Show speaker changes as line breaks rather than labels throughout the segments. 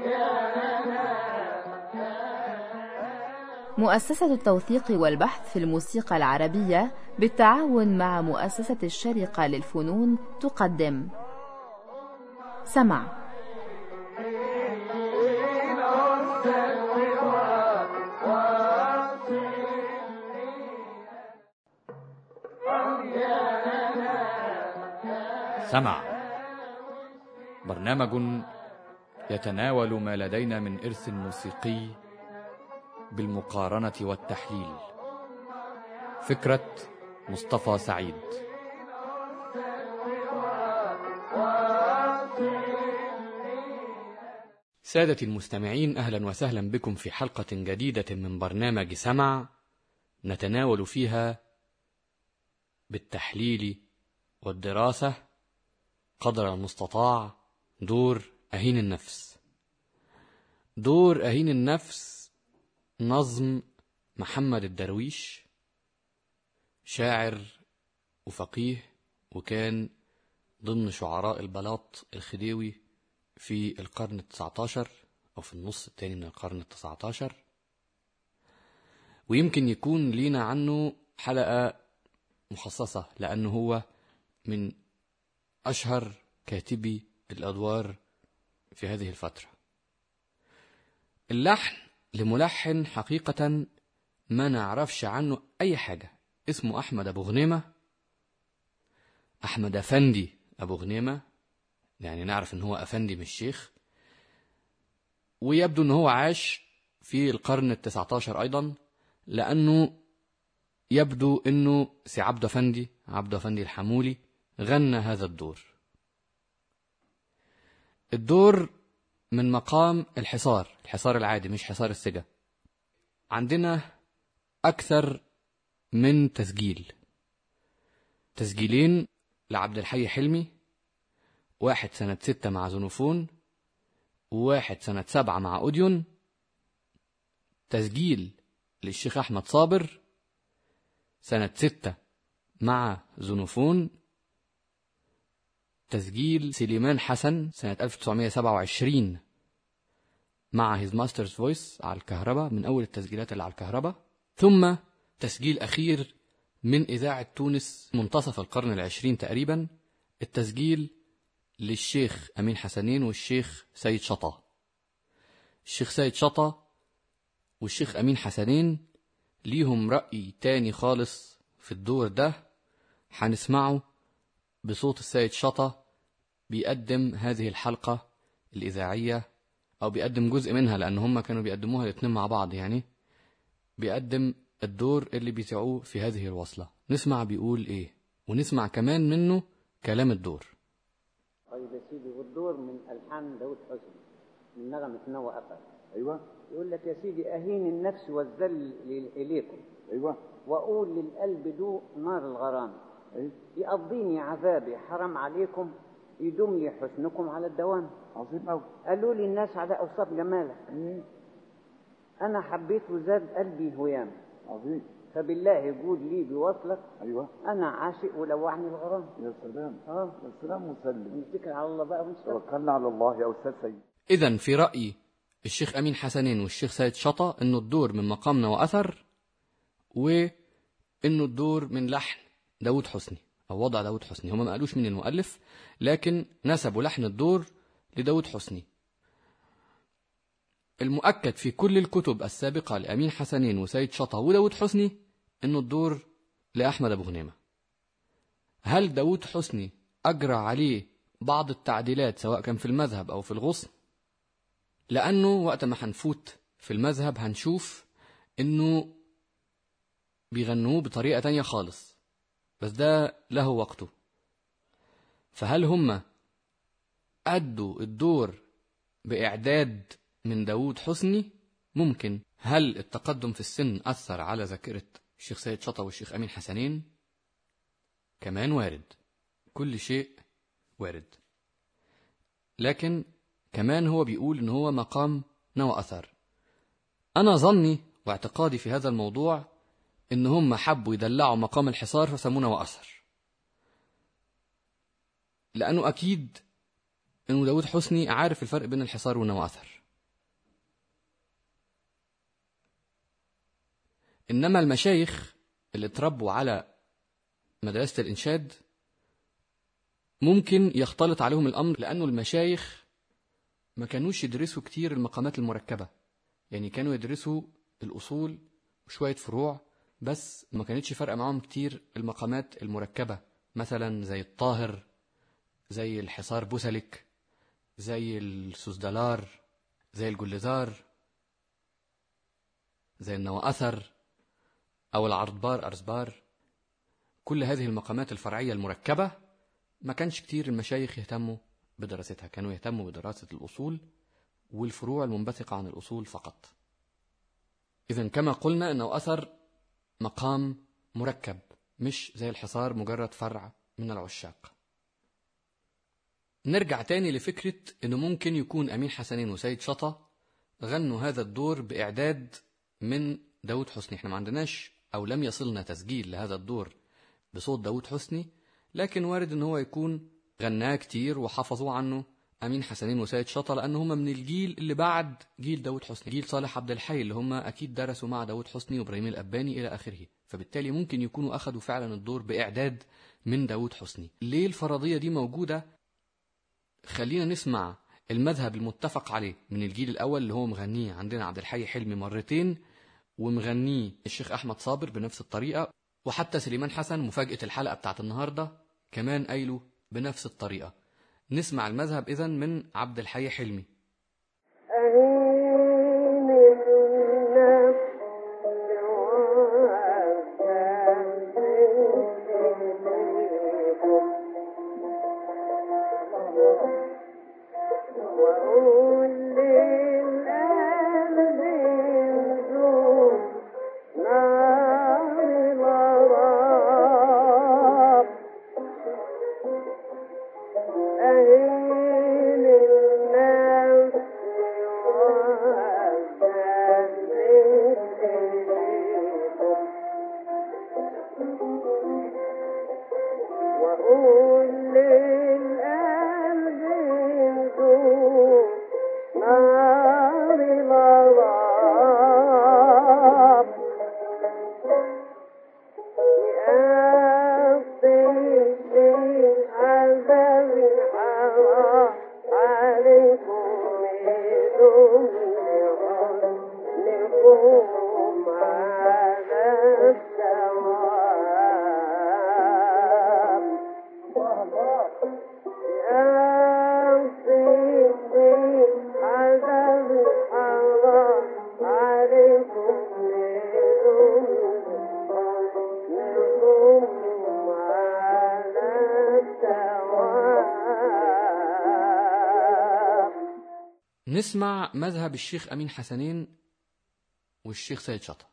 مؤسسة التوثيق والبحث في الموسيقى العربية بالتعاون مع مؤسسة الشرقة للفنون تقدم سمع
سمع برنامج يتناول ما لدينا من إرث موسيقي بالمقارنة والتحليل فكرة مصطفى سعيد سادة المستمعين أهلا وسهلا بكم في حلقة جديدة من برنامج سمع نتناول فيها بالتحليل والدراسة قدر المستطاع دور أهين النفس دور أهين النفس نظم محمد الدرويش شاعر وفقيه وكان ضمن شعراء البلاط الخديوي في القرن التسعة عشر أو في النص الثاني من القرن التسعة عشر ويمكن يكون لينا عنه حلقة مخصصة لأنه هو من أشهر كاتبي الأدوار في هذه الفترة اللحن لملحن حقيقة ما نعرفش عنه أي حاجة اسمه أحمد أبو غنيمة أحمد أفندي أبو غنيمة يعني نعرف إن هو أفندي مش شيخ ويبدو إن هو عاش في القرن التسعة عشر أيضا لأنه يبدو إنه سي عبد أفندي عبد أفندي الحمولي غنى هذا الدور الدور من مقام الحصار الحصار العادي مش حصار السجا عندنا أكثر من تسجيل تسجيلين لعبد الحي حلمي واحد سنة ستة مع زنوفون وواحد سنة سبعة مع أوديون تسجيل للشيخ أحمد صابر سنة ستة مع زنوفون تسجيل سليمان حسن سنة 1927 مع هيز ماسترز فويس على الكهرباء من أول التسجيلات اللي على الكهرباء ثم تسجيل أخير من إذاعة تونس منتصف القرن العشرين تقريبا التسجيل للشيخ أمين حسنين والشيخ سيد شطا الشيخ سيد شطا والشيخ أمين حسنين ليهم رأي تاني خالص في الدور ده هنسمعه بصوت السيد شطا بيقدم هذه الحلقة الإذاعية أو بيقدم جزء منها لأن هم كانوا بيقدموها الاتنين مع بعض يعني بيقدم الدور اللي بيتعوه في هذه الوصلة نسمع بيقول إيه ونسمع كمان منه كلام الدور
طيب يا سيدي والدور من ألحان داود حسني من نغمة نوى أثر
ايوه
يقول لك يا سيدي أهين النفس والذل إليكم
ايوه
وأقول للقلب دو نار الغرام
ايوه
يقضيني عذابي حرام عليكم يدوم لي حسنكم على الدوام
عظيم قوي
قالوا لي الناس على أوصاف جمالك أنا حبيت وزاد قلبي هيام
عظيم
فبالله قول لي بوصلك
ايوه
أنا عاشق ولوعني الغرام
يا سلام
اه
يا سلام مسلم
نتكل على الله بقى ونشتغل
توكلنا على الله يا استاذ سيد
إذا في رأي الشيخ أمين حسنين والشيخ سيد شطا إنه الدور من مقامنا وأثر وإنه الدور من لحن داود حسني أو وضع داود حسني هما ما قالوش مين المؤلف لكن نسبوا لحن الدور لداود حسني المؤكد في كل الكتب السابقة لأمين حسنين وسيد شطا وداود حسني إنه الدور لأحمد أبو غنيمة هل داود حسني أجرى عليه بعض التعديلات سواء كان في المذهب أو في الغصن لأنه وقت ما هنفوت في المذهب هنشوف إنه بيغنوه بطريقة تانية خالص بس ده له وقته فهل هم أدوا الدور بإعداد من داود حسني ممكن هل التقدم في السن أثر على ذاكرة الشيخ سيد شطا والشيخ أمين حسنين كمان وارد كل شيء وارد لكن كمان هو بيقول ان هو مقام نوى اثر انا ظني واعتقادي في هذا الموضوع ان هم حبوا يدلعوا مقام الحصار فسموه نوى اثر لانه اكيد انه داود حسني عارف الفرق بين الحصار ونوى اثر إنما المشايخ اللي اتربوا على مدرسة الإنشاد ممكن يختلط عليهم الأمر لأنه المشايخ ما كانوش يدرسوا كتير المقامات المركبة يعني كانوا يدرسوا الأصول وشوية فروع بس ما كانتش فارقة معاهم كتير المقامات المركبة مثلا زي الطاهر زي الحصار بوسلك زي السوسدالار زي الجلزار زي النواأثر أو العرضبار أرزبار كل هذه المقامات الفرعية المركبة ما كانش كتير المشايخ يهتموا بدراستها كانوا يهتموا بدراسة الأصول والفروع المنبثقة عن الأصول فقط إذا كما قلنا أنه أثر مقام مركب مش زي الحصار مجرد فرع من العشاق نرجع تاني لفكرة أنه ممكن يكون أمين حسنين وسيد شطة غنوا هذا الدور بإعداد من داود حسني احنا ما عندناش أو لم يصلنا تسجيل لهذا الدور بصوت داود حسني لكن وارد ان هو يكون غناه كتير وحفظوا عنه امين حسنين وسيد شطه لان هم من الجيل اللي بعد جيل داود حسني جيل صالح عبد الحي اللي هم اكيد درسوا مع داود حسني وابراهيم الاباني الى اخره فبالتالي ممكن يكونوا اخذوا فعلا الدور باعداد من داود حسني ليه الفرضيه دي موجوده خلينا نسمع المذهب المتفق عليه من الجيل الاول اللي هو مغنيه عندنا عبد الحي حلمي مرتين ومغنيه الشيخ احمد صابر بنفس الطريقه وحتى سليمان حسن مفاجأة الحلقة بتاعت النهاردة كمان قايله بنفس الطريقة نسمع المذهب إذن من عبد الحي حلمي
أهين النفس وأقول للقلب انزل نار الغرام أهين النفس وأقول للقلب انزل نار الغرام
نسمع مذهب الشيخ أمين حسنين والشيخ سيد شطة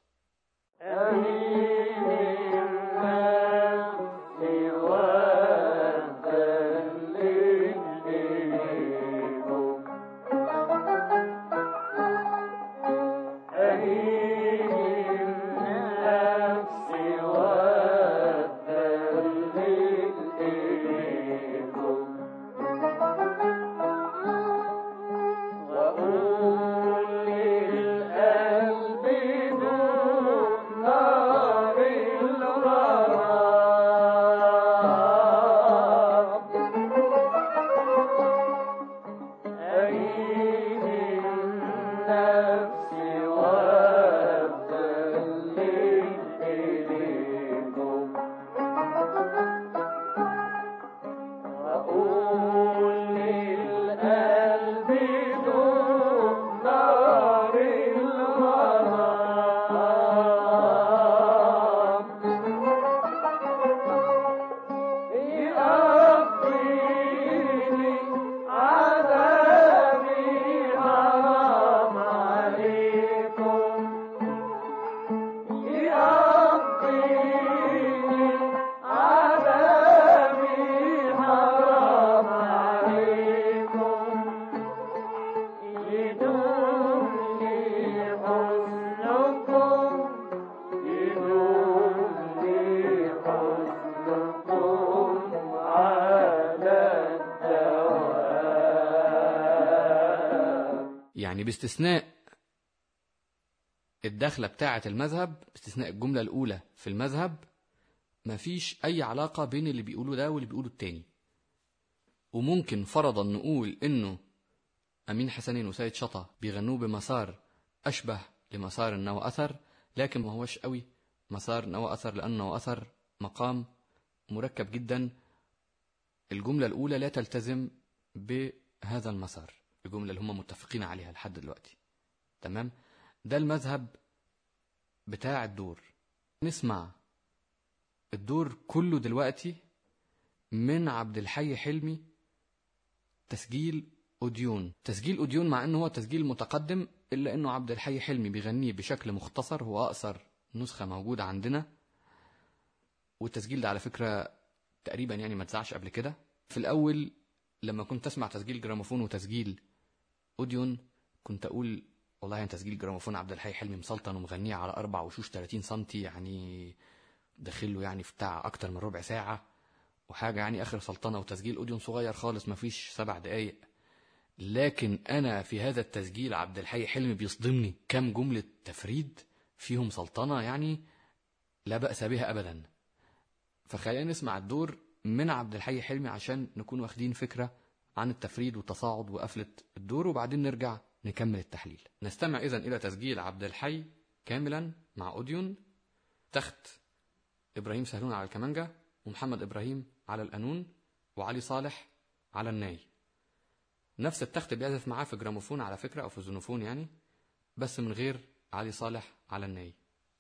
يعني باستثناء الدخلة بتاعة المذهب باستثناء الجملة الأولى في المذهب مفيش أي علاقة بين اللي بيقوله ده واللي بيقوله التاني وممكن فرضا نقول إنه أمين حسنين وسيد شطة بيغنوه بمسار أشبه لمسار النوى أثر لكن ما هوش قوي مسار نوى أثر لأنه أثر مقام مركب جدا الجملة الأولى لا تلتزم بهذا المسار الجملة اللي هم متفقين عليها لحد دلوقتي تمام ده المذهب بتاع الدور نسمع الدور كله دلوقتي من عبد الحي حلمي تسجيل أوديون تسجيل أوديون مع أنه هو تسجيل متقدم إلا أنه عبد الحي حلمي بيغنيه بشكل مختصر هو أقصر نسخة موجودة عندنا والتسجيل ده على فكرة تقريبا يعني ما اتذاعش قبل كده في الأول لما كنت أسمع تسجيل جراموفون وتسجيل أوديون كنت أقول والله يعني تسجيل جراموفون عبد الحي حلمي مسلطن ومغنيه على أربع وشوش 30 سنتي يعني داخله يعني في بتاع أكتر من ربع ساعة وحاجة يعني آخر سلطنة وتسجيل أوديون صغير خالص مفيش سبع دقايق لكن أنا في هذا التسجيل عبد الحي حلمي بيصدمني كم جملة تفريد فيهم سلطنة يعني لا بأس بها أبدا فخلينا نسمع الدور من عبد الحي حلمي عشان نكون واخدين فكرة عن التفريد والتصاعد وقفلة الدور وبعدين نرجع نكمل التحليل نستمع إذن إلى تسجيل عبد الحي كاملا مع أوديون تخت إبراهيم سهلون على الكمانجة ومحمد إبراهيم على القانون وعلي صالح على الناي نفس التخت بيعزف معاه في جراموفون على فكرة أو في زونوفون يعني بس من غير علي صالح على الناي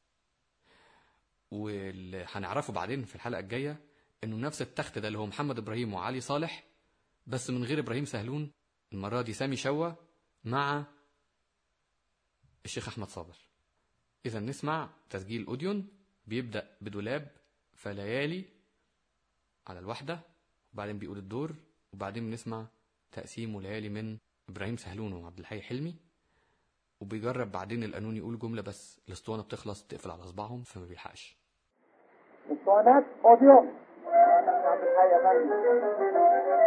واللي هنعرفه بعدين في الحلقة الجاية إنه نفس التخت ده اللي هو محمد إبراهيم وعلي صالح بس من غير إبراهيم سهلون المرة دي سامي شوا مع الشيخ أحمد صابر إذا نسمع تسجيل أوديون بيبدأ بدولاب فليالي على الوحدة وبعدين بيقول الدور وبعدين بنسمع تقسيم وليالي من إبراهيم سهلون وعبد الحي حلمي وبيجرب بعدين القانون يقول جملة بس الاسطوانة بتخلص تقفل على صباعهم فما بيلحقش
اسطوانات اوديو عبد الحي يا فندم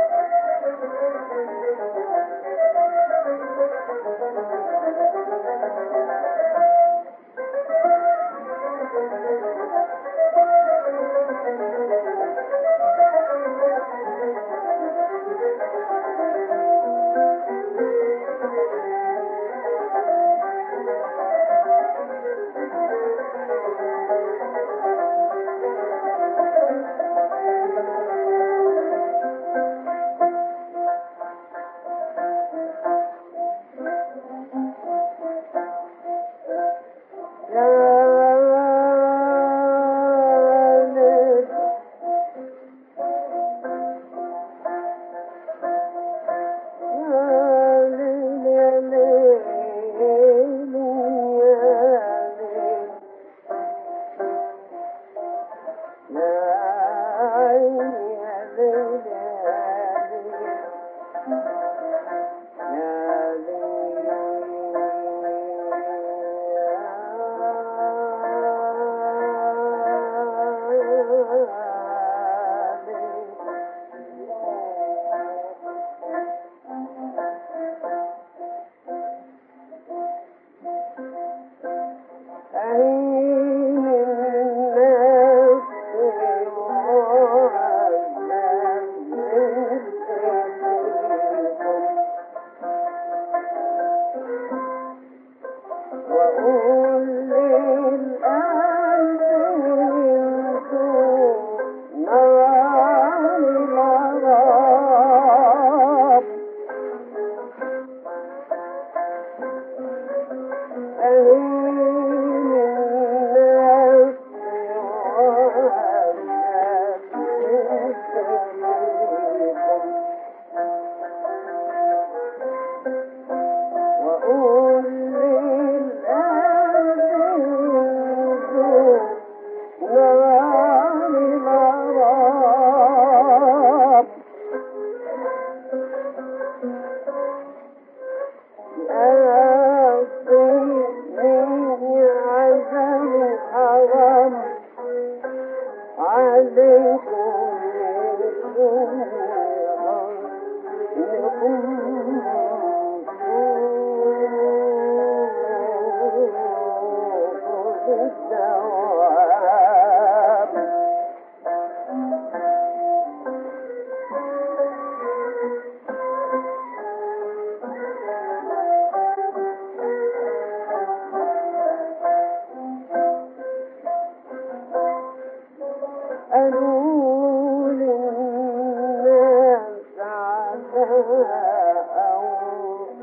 عليكم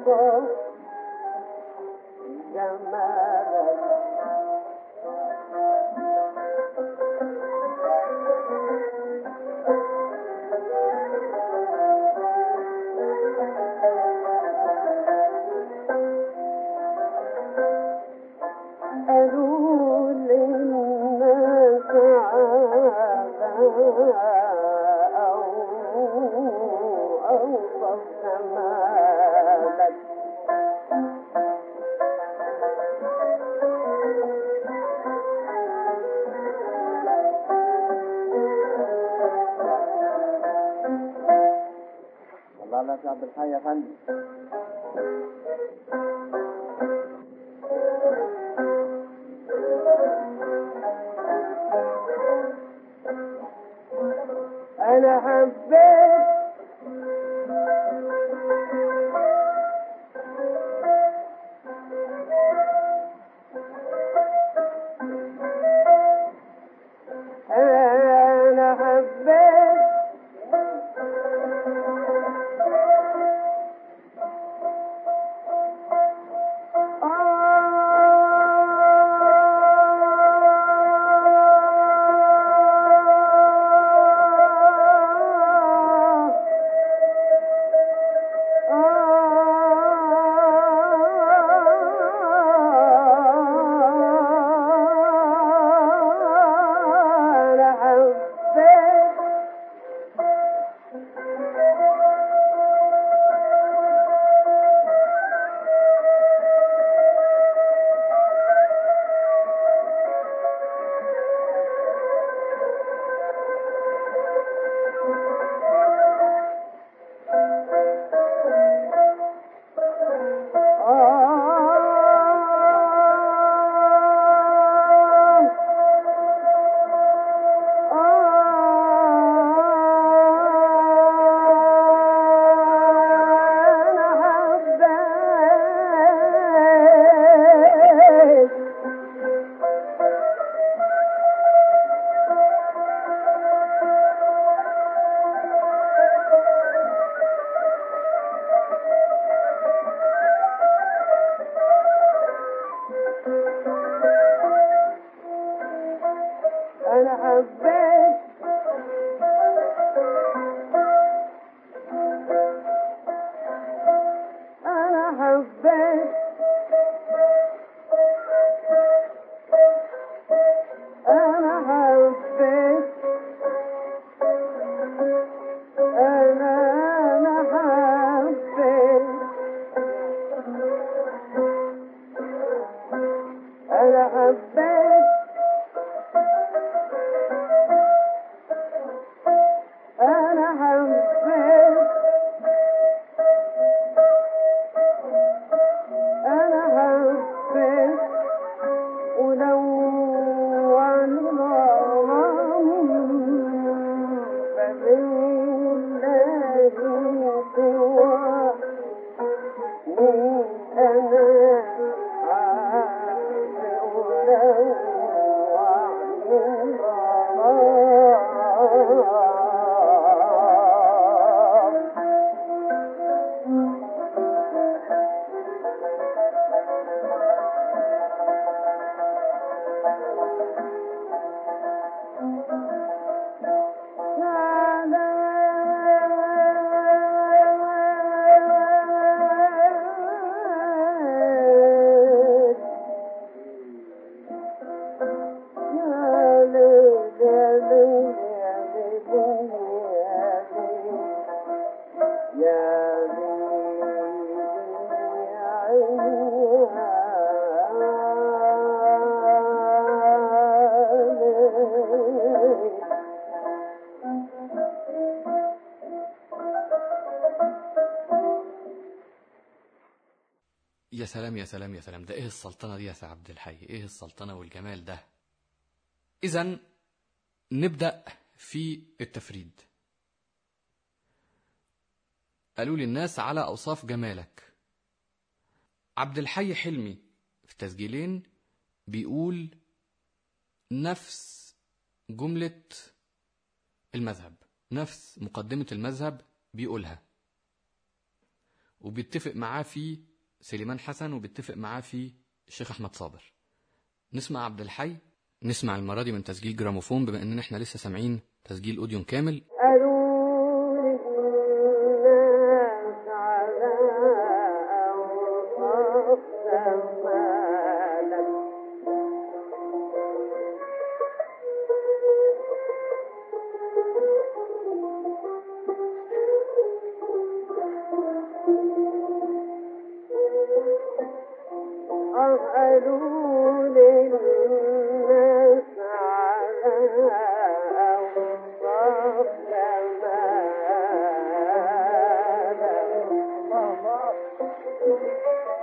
أوصاف جمالك قالوا للناس عادة أو أوصف جمالك
والله لا يا عبد الحي يا فندم
أنا حبيت أنا حبيت آه أنا حبيت آه أنا حبيت أنا حبيت أنا حبيت أنا حبيت أنا أنا حبيت أنا حبيت أنا حبيت أنا حبيت ولو عن غرام فبالله سوى من أنا عاشق ولو عن غرام
يا سلام يا سلام يا سلام ده ايه السلطنة دي يا سي عبد الحي ايه السلطنة والجمال ده اذا نبدأ في التفريد قالوا لي الناس على أوصاف جمالك عبد الحي حلمي في تسجيلين بيقول نفس جملة المذهب نفس مقدمة المذهب بيقولها وبيتفق معاه في سليمان حسن وبيتفق معاه في الشيخ احمد صابر نسمع عبد الحي نسمع المره دي من تسجيل جراموفون بما ان احنا لسه سامعين تسجيل اوديون كامل
قالوا للناس على أوصاف جمالك قالوا للناس على أوصاف جمالك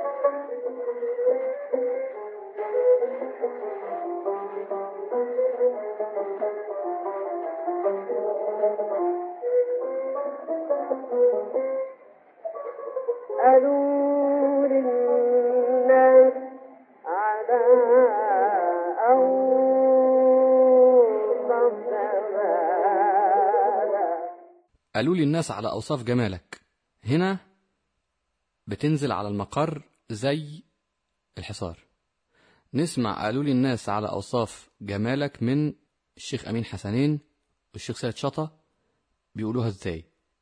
قالوا للناس على أوصاف جمالك
قالوا لي الناس على اوصاف جمالك هنا بتنزل على المقر زي الحصار نسمع قالوا لي الناس على اوصاف جمالك من الشيخ امين حسنين والشيخ سيد شطه بيقولوها ازاي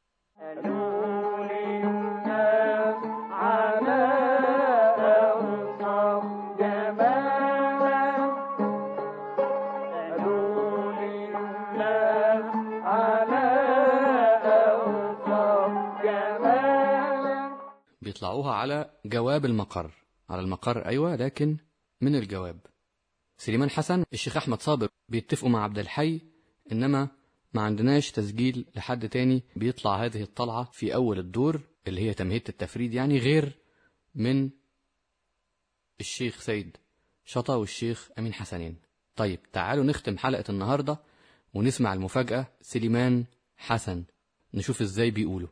بيطلعوها على جواب المقر على المقر ايوه لكن من الجواب سليمان حسن الشيخ احمد صابر بيتفقوا مع عبد الحي انما ما عندناش تسجيل لحد تاني بيطلع هذه الطلعه في اول الدور اللي هي تمهيده التفريد يعني غير من الشيخ سيد شطا والشيخ امين حسنين طيب تعالوا نختم حلقه النهارده ونسمع المفاجاه سليمان حسن نشوف ازاي بيقولوا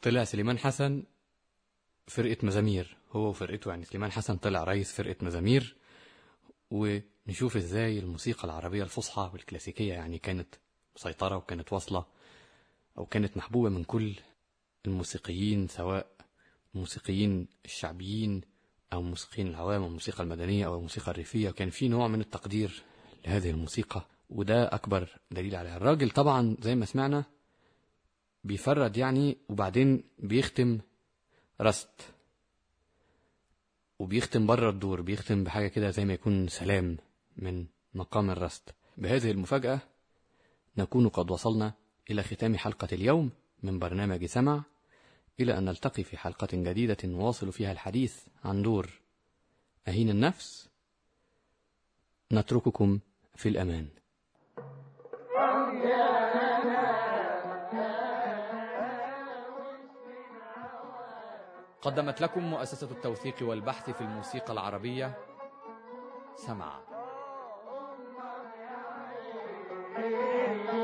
طلع سليمان حسن فرقة مزامير هو وفرقته يعني سليمان حسن طلع رئيس فرقة مزامير ونشوف ازاي الموسيقى العربية الفصحى والكلاسيكية يعني كانت مسيطرة وكانت واصلة أو كانت محبوبة من كل الموسيقيين سواء الموسيقيين الشعبيين أو الموسيقيين العوام أو الموسيقى المدنية أو الموسيقى الريفية وكان في نوع من التقدير لهذه الموسيقى وده أكبر دليل عليها الراجل طبعا زي ما سمعنا بيفرد يعني وبعدين بيختم رست وبيختم بره الدور بيختم بحاجة كده زي ما يكون سلام من مقام الرست بهذه المفاجأة نكون قد وصلنا إلى ختام حلقة اليوم من برنامج سمع إلى أن نلتقي في حلقة جديدة نواصل فيها الحديث عن دور أهين النفس نترككم في الأمان قدمت لكم مؤسسة التوثيق والبحث في الموسيقى العربية سمع